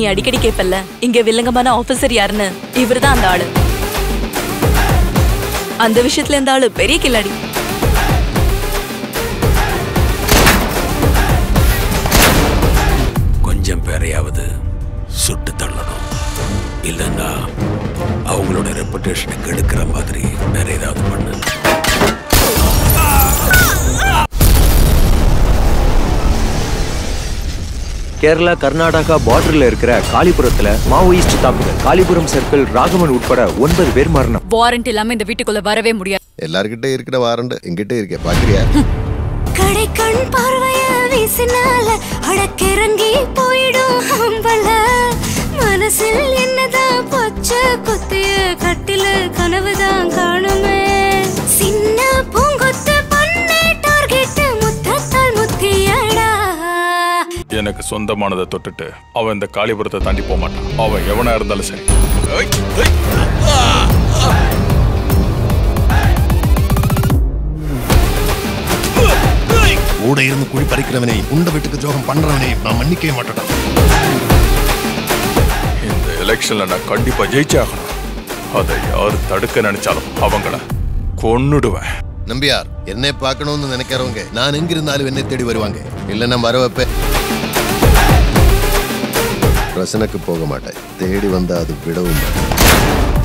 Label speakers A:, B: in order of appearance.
A: அடிக்கடி கேப்பல்ல இங்க வில்லங்கமான ஆபீசர் யாருன்னு இவர்தான் அந்த ஆளு அந்த விஷயத்துல இந்த ஆளு பெரிய கில்லாடி
B: கொஞ்சம் பேரையாவது சுட்டு தள்ளணும் இல்லைன்னா அவங்களோட ரெப்புடேஷனை கெடுக்கிற மாதிரி வேற ஏதாவது பண்ணு
C: கேரளா கர்நாடகா பார்டர்ல இருக்கிற காளிபுரத்துல மாவோயிஸ்ட் தாக்குதல் காளிபுரம் சர்க்கிள் ராகவன் உட்பட ஒன்பது பேர் மரணம்
D: வாரண்ட் இல்லாம இந்த வீட்டுக்குள்ள வரவே முடியாது
E: எல்லார்கிட்ட இருக்கிற வாரண்ட் எங்கிட்ட இருக்கே பாக்குறியா
F: கடை கண் பார்வைய வீசினால அடக்கிறங்கி போயிடும் அம்பல மனசில் என்னதான் பச்சை குத்திய கட்டில கனவுதான் காணுமே சின்ன பூங்கொத்து பண்ணே டார்கெட் முத்தத்தால் முத்தியடா
G: எனக்கு சொந்தமானதை தொட்டுட்டு அவன் இந்த காளிபுரத்தை தாண்டி போக மாட்டான் அவன் எவனா இருந்தாலும் சரி
E: கூட இருந்து குழி பறிக்கிறவனை உண்ட வீட்டுக்கு துரோகம் பண்றவனை நான் மன்னிக்கவே மாட்டேன்
G: இந்த எலெக்ஷன்ல நான் கண்டிப்பா ஜெயிச்சே ஆகணும் அதை யார் தடுக்க நினைச்சாலும் அவங்கள கொன்னுடுவேன்
E: நம்பியார் என்னை பார்க்கணும்னு நினைக்கிறவங்க நான் எங்கிருந்தாலும் என்னை தேடி வருவாங்க இல்ல நான் வர வைப்பேன் பிரசனுக்கு போக மாட்டேன் தேடி வந்தா அது விடவும் மாட்டேன்